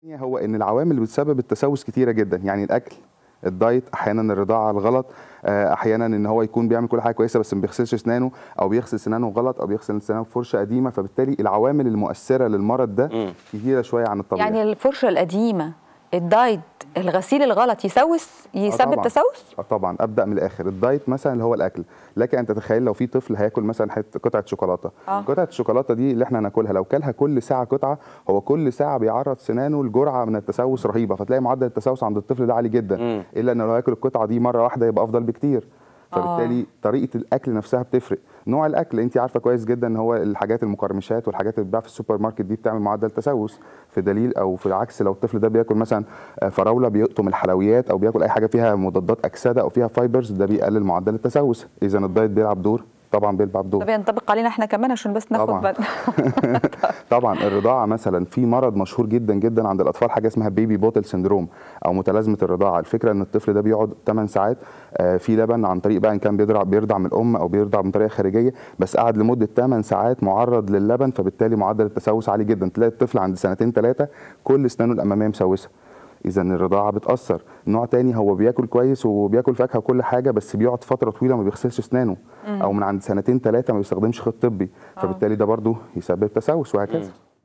هو ان العوامل اللي بتسبب التسوس كتيره جدا يعني الاكل الدايت احيانا الرضاعه الغلط آه، احيانا ان هو يكون بيعمل كل حاجه كويسه بس ما بيغسلش اسنانه او بيغسل اسنانه غلط او بيغسل اسنانه بفرشه قديمه فبالتالي العوامل المؤثره للمرض ده مم. كتيره شويه عن الطبيعي يعني الفرشه القديمه الدايت الغسيل الغلط يسوس يسبب طبعاً. تسوس اه طبعا ابدا من الاخر الدايت مثلا اللي هو الاكل لك ان تتخيل لو في طفل هياكل مثلا حته قطعه شوكولاته آه. قطعه الشوكولاته دي اللي احنا هناكلها لو كلها كل ساعه قطعه هو كل ساعه بيعرض سنانه لجرعه من التسوس رهيبه فتلاقي معدل التسوس عند الطفل ده عالي جدا مم. الا انه لو ياكل القطعه دي مره واحده يبقى افضل بكتير فبالتالي طريقه الاكل نفسها بتفرق نوع الاكل انت عارفه كويس جدا ان هو الحاجات المقرمشات والحاجات اللي بتتباع في السوبر ماركت دي بتعمل معدل تسوس في دليل او في العكس لو الطفل ده بياكل مثلا آه، فراوله بيقطم الحلويات او بياكل اي حاجه فيها مضادات اكسده او فيها فايبرز ده بيقلل معدل التسوس اذا الدايت بيلعب دور طبعا بيلعب دور طب ينطبق علينا احنا كمان عشان بس ناخد طبعاً. بالنا طبعا الرضاعه مثلا في مرض مشهور جدا جدا عند الاطفال حاجه اسمها بيبي بوتل سندروم او متلازمه الرضاعه الفكره ان الطفل ده بيقعد 8 ساعات آه، في لبن عن طريق بقى ان كان بيرضع بيرضع من الام او بيرضع من طريقه خارجيه بس قعد لمده 8 ساعات معرض للبن فبالتالي معدل التسوس عالي جدا تلاقي الطفل عند سنتين ثلاثه كل اسنانه الاماميه مسوسه اذا الرضاعه بتاثر نوع تاني هو بياكل كويس وبياكل فاكهه وكل حاجه بس بيقعد فتره طويله ما بيغسلش اسنانه او من عند سنتين ثلاثه ما بيستخدمش خيط طبي فبالتالي ده برضو يسبب تسوس وهكذا